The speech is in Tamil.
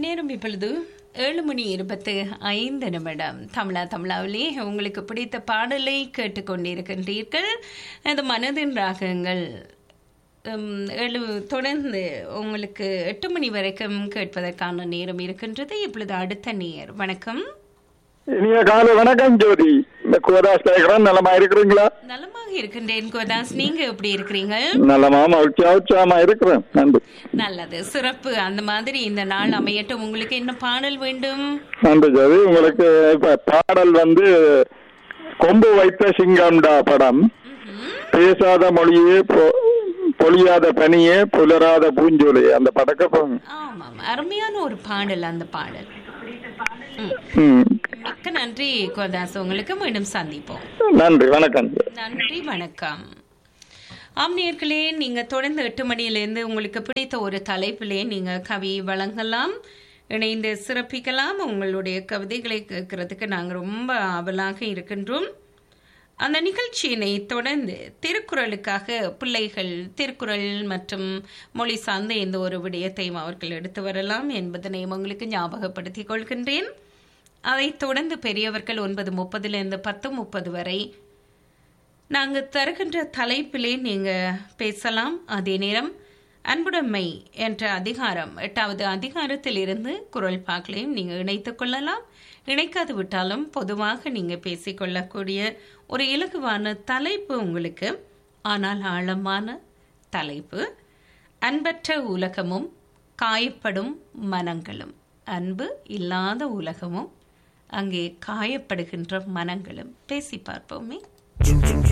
நேரம் இப்பொழுது ஏழு மணி இருபத்து ஐந்து நிமிடம் தமிழா தமிழாவிலே உங்களுக்கு பிடித்த பாடலை கேட்டுக்கொண்டிருக்கின்றீர்கள் அது மனதின் ராகங்கள் உம், ஏழு தொடர்ந்து உங்களுக்கு எட்டு மணி வரைக்கும் கேட்பதற்கான நேரம் இருக்கின்றது இப்பொழுது அடுத்த நேர் வணக்கம் இனிய காலை வணக்கம் ஜோதி இந்த கோதாஸ் கேக்குறேன் நலமா இருக்கிறீங்களா நலமாக இருக்கின்றேன் கோதாஸ் நீங்க எப்படி இருக்கிறீங்க நலமா மகிழ்ச்சியா உற்சாகமா இருக்கிறேன் நன்றி நல்லது சிறப்பு அந்த மாதிரி இந்த நாள் அமையட்டும் உங்களுக்கு என்ன பாடல் வேண்டும் நன்றி ஜோதி உங்களுக்கு இப்ப பாடல் வந்து கொம்பு வைத்த சிங்கம்டா படம் பேசாத மொழியே பொ- பொழியாத பனியே புலராத பூஞ்சோலை அந்த படக்கம் ஆமாம் அருமையான ஒரு பாடல் அந்த பாடல் ம். ம். மிக்க நன்றி கோதாஸ் உங்களுக்கு மீண்டும் சந்திப்போம் நன்றி வணக்கம் ஜோதி. நன்றி வணக்கம் ஆம் நேர்களே நீங்க தொடர்ந்து எட்டு மணியிலிருந்து உங்களுக்கு பிடித்த ஒரு தலைப்பிலே நீங்க கவி வழங்கலாம் இணைந்து சிறப்பிக்கலாம் உங்களுடைய கவிதைகளை கேட்கறதுக்கு நாங்கள் ரொம்ப ஆவலாக இருக்கின்றோம் அந்த நிகழ்ச்சியினை தொடர்ந்து திருக்குறளுக்காக பிள்ளைகள் திருக்குறள் மற்றும் மொழி சார்ந்த எந்த ஒரு விடயத்தையும் அவர்கள் எடுத்து வரலாம் என்பதனை உங்களுக்கு ஞாபகப்படுத்திக் கொள்கின்றேன் அதைத் தொடர்ந்து பெரியவர்கள் ஒன்பது முப்பதிலிருந்து பத்து முப்பது வரை நாங்கள் தருகின்ற தலைப்பிலே நீங்கள் பேசலாம் அதே நேரம் அன்புடைமை என்ற அதிகாரம் எட்டாவது அதிகாரத்தில் இருந்து குரல் பாக்களையும் நீங்கள் இணைத்துக் கொள்ளலாம் இணைக்காது விட்டாலும் பொதுவாக நீங்கள் பேசிக்கொள்ளக்கூடிய ஒரு இலகுவான தலைப்பு உங்களுக்கு ஆனால் ஆழமான தலைப்பு அன்பற்ற உலகமும் காயப்படும் மனங்களும் அன்பு இல்லாத உலகமும் அங்கே காயப்படுகின்ற மனங்களும் பேசி பார்ப்போமே